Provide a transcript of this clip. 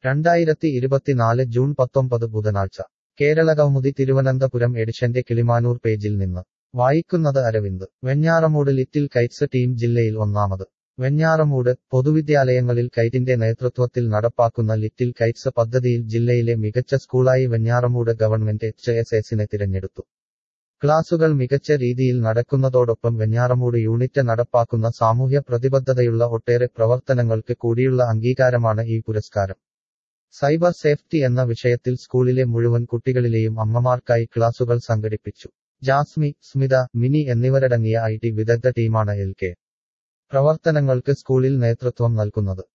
രണ്ടായിരത്തി ഇരുപത്തിനാല് ജൂൺ പത്തൊമ്പത് ബുധനാഴ്ച കേരള കൗമുദി തിരുവനന്തപുരം എഡിഷന്റെ കിളിമാനൂർ പേജിൽ നിന്ന് വായിക്കുന്നത് Aravind Venjaramoodu little kites team ജില്ലയിൽ ഒന്നാമത് വെഞ്ഞാറമൂട് പൊതുവിദ്യാലയങ്ങളിൽ കൈറ്റിന്റെ നേതൃത്വത്തിൽ നടപ്പാക്കുന്ന ലിറ്റിൽ കൈറ്റ്സ് പദ്ധതിയിൽ ജില്ലയിലെ മികച്ച സ്കൂളായി വെഞ്ഞാറമൂട് ഗവൺമെന്റ് എച്ച് എസ് എസിനെ തിരഞ്ഞെടുത്തു ക്ലാസുകൾ മികച്ച രീതിയിൽ നടക്കുന്നതോടൊപ്പം വെഞ്ഞാറമൂട് യൂണിറ്റ് നടപ്പാക്കുന്ന സാമൂഹ്യ പ്രതിബദ്ധതയുള്ള ഒട്ടേറെ പ്രവർത്തനങ്ങൾക്ക് കൂടിയുള്ള അംഗീകാരമാണ് ഈ പുരസ്കാരം സൈബർ സേഫ്റ്റി എന്ന വിഷയത്തിൽ സ്കൂളിലെ മുഴുവൻ കുട്ടികളിലെയും അമ്മമാർക്കായി ക്ലാസുകൾ സംഘടിപ്പിച്ചു ജാസ്മി സ്മിത മിനി എന്നിവരടങ്ങിയ ഐ ടി വിദഗ്ധ ടീമാണ് എൽ കെ പ്രവർത്തനങ്ങൾക്ക് സ്കൂളിൽ നേതൃത്വം നൽകുന്നത്